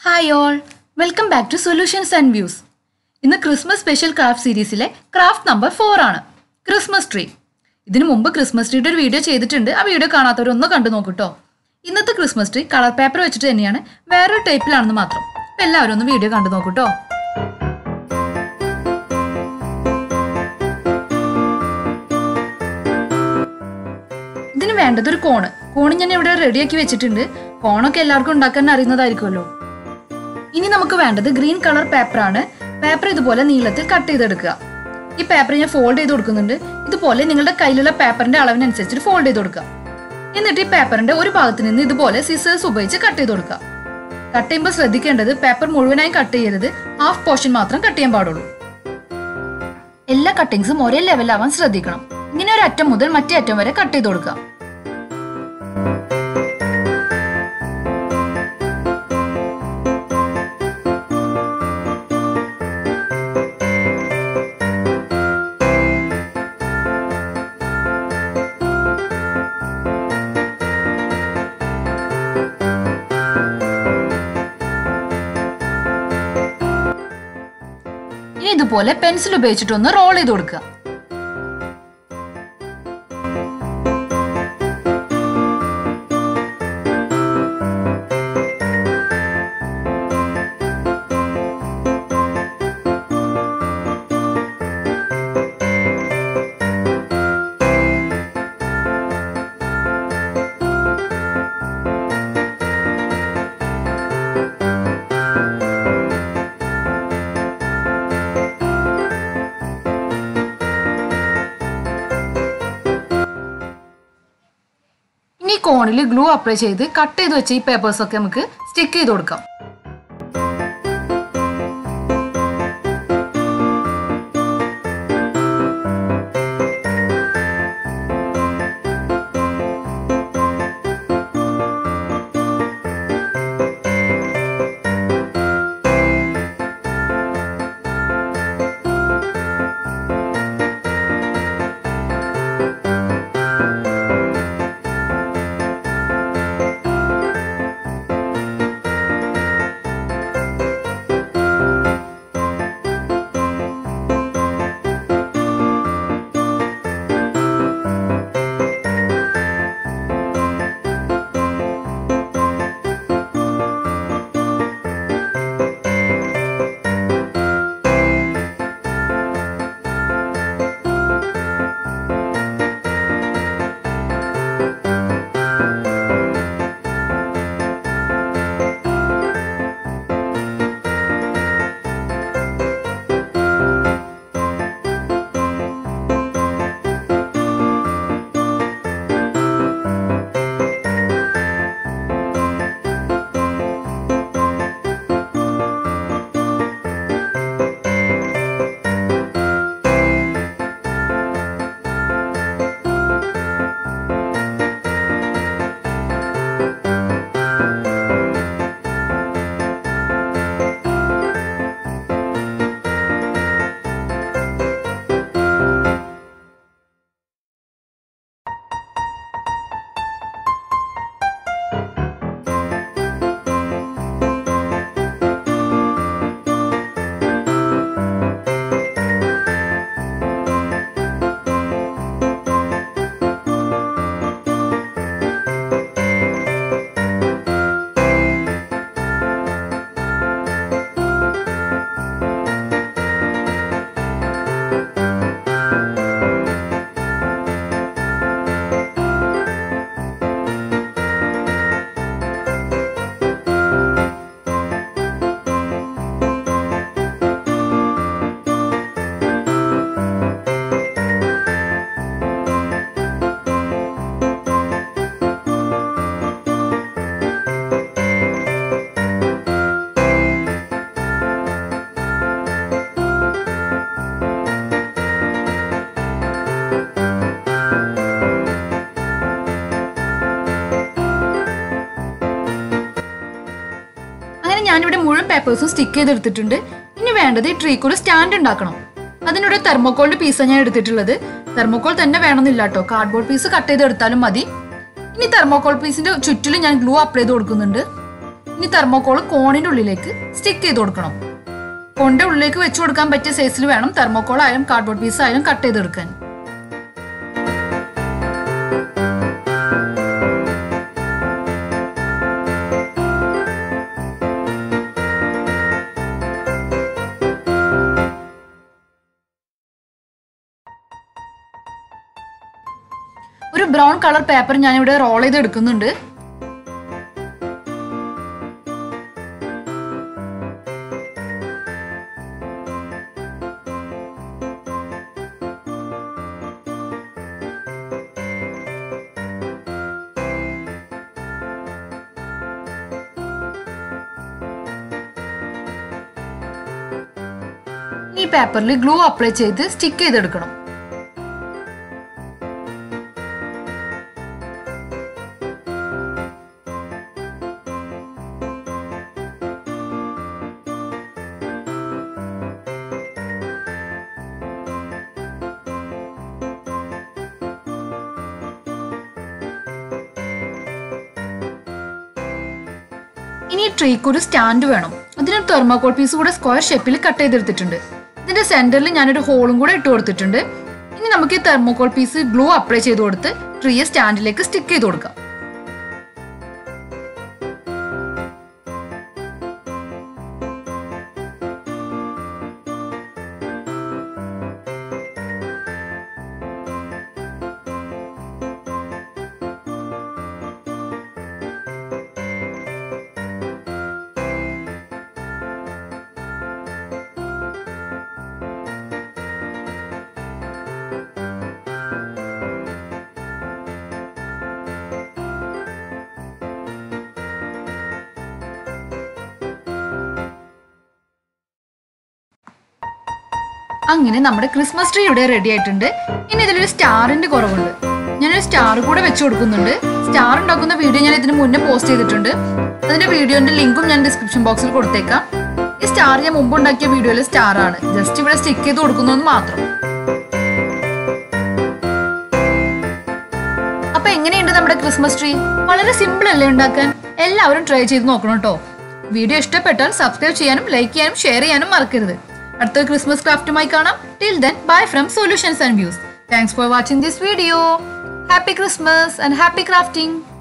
hi all welcome back to solutions and views ഇന്ന് Christmas special craft സീരീസിലെ craft number four ആണ് Christmas tree ഇതിനു മുമ്പ് Christmas ട്രീയുടെ ഒരു വീഡിയോ ചെയ്തിട്ടുണ്ട് ആ വീഡിയോ കാണാത്തവരൊന്ന് കണ്ടു നോക്കൂട്ടോ ഇന്നത്തെ ക്രിസ്മസ് ട്രീ കളർ പേപ്പർ വെച്ചിട്ട് തന്നെയാണ് വേറൊരു ടൈപ്പിലാണെന്ന് മാത്രം അപ്പം എല്ലാവരും ഒന്ന് വീഡിയോ കണ്ടു നോക്കൂട്ടോ ഇതിന് വേണ്ടത് ഒരു കോണ് കോണ് ഞാൻ ഇവിടെ റെഡിയാക്കി വെച്ചിട്ടുണ്ട് കോണൊക്കെ എല്ലാവർക്കും ഉണ്ടാക്കാൻ അറിയുന്നതായിരിക്കുമല്ലോ ഇനി നമുക്ക് വേണ്ടത് ഗ്രീൻ കളർ പേപ്പറാണ് പേപ്പർ ഇതുപോലെ നീളത്തിൽ കട്ട് ചെയ്തെടുക്കുക ഈ പേപ്പർ ഞാൻ ഫോൾഡ് ചെയ്ത് കൊടുക്കുന്നുണ്ട് ഇതുപോലെ നിങ്ങളുടെ കയ്യിലുള്ള പേപ്പറിന്റെ അളവിനനുസരിച്ച് ഫോൾഡ് ചെയ്ത് കൊടുക്കുക എന്നിട്ട് ഈ പേപ്പറിന്റെ ഒരു ഭാഗത്ത് നിന്ന് ഇതുപോലെ സിസേഴ്സ് ഉപയോഗിച്ച് കട്ട് ചെയ്ത് കൊടുക്കുക കട്ട് ചെയ്യുമ്പോൾ ശ്രദ്ധിക്കേണ്ടത് പേപ്പർ മുഴുവനായും കട്ട് ചെയ്യരുത് ഹാഫ് പോർഷൻ മാത്രം കട്ട് ചെയ്യാൻ പാടുള്ളൂ എല്ലാ കട്ടിങ്സും ഒരേ ലെവലാവാൻ ശ്രദ്ധിക്കണം ഇങ്ങനെ ഒരു അറ്റം മുതൽ മറ്റേ അറ്റം വരെ കട്ട് ചെയ്ത് കൊടുക്കുക ഇനി ഇതുപോലെ പെൻസിൽ ഉപയോഗിച്ചിട്ടൊന്ന് റോൾ ചെയ്ത് കൊടുക്കുക ഇനി കോണിൽ ഗ്ലൂ അപ്ലൈ ചെയ്ത് കട്ട് ചെയ്ത് വെച്ച ഈ പേപ്പേഴ്സ് ഒക്കെ നമുക്ക് സ്റ്റിക്ക് ചെയ്ത് കൊടുക്കാം അങ്ങനെ ഞാനിവിടെ മുഴുവൻ പേപ്പേഴ്സും സ്റ്റിക്ക് ചെയ്തെടുത്തിട്ടുണ്ട് ഇനി വേണ്ടത് ഈ ട്രീക്ക് ഒരു സ്റ്റാൻഡ് ഉണ്ടാക്കണം അതിനൊരു തെർമോക്കോളിന്റെ പീസാണ് ഞാൻ എടുത്തിട്ടുള്ളത് തെർമോക്കോൾ തന്നെ വേണമെന്നില്ല കേട്ടോ കാർഡ്ബോർഡ് പീസ് കട്ട് ചെയ്തെടുത്താലും മതി ഇനി തെർമോക്കോൾ പീസിന്റെ ചുറ്റിലും ഞാൻ ഗ്ലൂ അപ്ലൈ ചെയ്ത് കൊടുക്കുന്നുണ്ട് ഇനി തെർമോക്കോൾ കോണിന്റെ ഉള്ളിലേക്ക് സ്റ്റിക്ക് ചെയ്ത് കൊടുക്കണം കോണിന്റെ ഉള്ളിലേക്ക് വെച്ച് കൊടുക്കാൻ പറ്റിയ സൈസിൽ വേണം തെർമോക്കോൾ ആയാലും കാർഡ്ബോർഡ് പീസ് ആയാലും കട്ട് ചെയ്തെടുക്കാൻ ഒരു ബ്രൗൺ കളർ പേപ്പർ ഞാൻ ഇവിടെ റോൾ ചെയ്ത് എടുക്കുന്നുണ്ട് ഈ പേപ്പറിൽ ഗ്ലൂ അപ്ലൈ ചെയ്ത് സ്റ്റിക്ക് ചെയ്തെടുക്കണം ഇനി ഈ ട്രീക്ക് ഒരു സ്റ്റാൻഡ് വേണം അതിനൊരു തെർമോകോൾ പീസ് കൂടെ സ്ക്വയർ ഷേപ്പിൽ കട്ട് ചെയ്തെടുത്തിട്ടുണ്ട് ഇതിന്റെ സെന്ററിൽ ഞാനൊരു ഹോളും കൂടെ ഇട്ട് കൊടുത്തിട്ടുണ്ട് ഇനി നമുക്ക് ഈ തെർമോകോൾ പീസ് ഗ്ലൂ അപ്ലൈ ചെയ്ത് കൊടുത്ത് ട്രീയെ സ്റ്റാൻഡിലേക്ക് സ്റ്റിക്ക് ചെയ്ത് കൊടുക്കാം അങ്ങനെ നമ്മുടെ ക്രിസ്മസ് ട്രീ ഇവിടെ റെഡി ആയിട്ടുണ്ട് ഇനി ഇതിലൊരു സ്റ്റാറിന്റെ കുറവുണ്ട് ഞാനൊരു സ്റ്റാർ കൂടെ വെച്ച് കൊടുക്കുന്നുണ്ട് സ്റ്റാർ ഉണ്ടാക്കുന്ന വീഡിയോ ഞാൻ ഇതിന് മുന്നേ പോസ്റ്റ് ചെയ്തിട്ടുണ്ട് അതിന്റെ വീഡിയോന്റെ ലിങ്കും ഞാൻ ഡിസ്ക്രിപ്ഷൻ ബോക്സിൽ കൊടുത്തേക്കാം ഈ സ്റ്റാർ ഞാൻ മുമ്പ് ഉണ്ടാക്കിയ വീഡിയോയിലെ സ്റ്റാർ ആണ് ജസ്റ്റ് ഇവിടെ സ്റ്റിക്ക് ചെയ്ത് കൊടുക്കുന്നു മാത്രം അപ്പൊ എങ്ങനെയുണ്ട് നമ്മുടെ ക്രിസ്മസ് ട്രീ വളരെ സിമ്പിൾ അല്ലേ ഉണ്ടാക്കാൻ എല്ലാവരും ട്രൈ ചെയ്ത് നോക്കണം കേട്ടോ വീഡിയോ ഇഷ്ടപ്പെട്ടാൽ സബ്സ്ക്രൈബ് ചെയ്യാനും ലൈക്ക് ചെയ്യാനും ഷെയർ ചെയ്യാനും മറക്കരുത് അടുത്ത ക്രിസ്മസ് ക്രാഫ്റ്റുമായി കാണാം till then bye from solutions and views thanks for watching this video happy Christmas and happy crafting